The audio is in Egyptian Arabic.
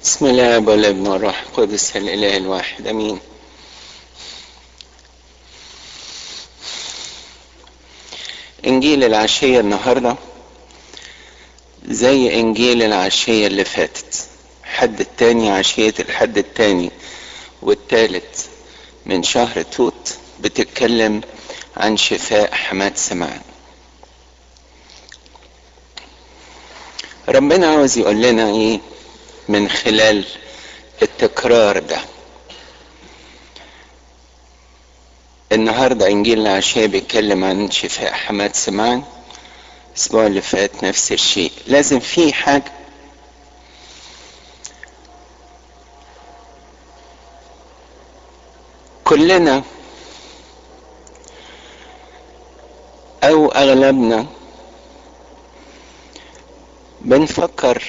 بسم الله والابن والروح القدس الاله الواحد امين انجيل العشيه النهارده زي انجيل العشيه اللي فاتت حد التاني عشيه الحد التاني والتالت من شهر توت بتتكلم عن شفاء حماد سمعان ربنا عاوز يقول لنا ايه من خلال التكرار ده النهاردة انجيل العشاء بيتكلم عن شفاء حماد سمعان الاسبوع اللي فات نفس الشيء لازم في حاجة كلنا او اغلبنا بنفكر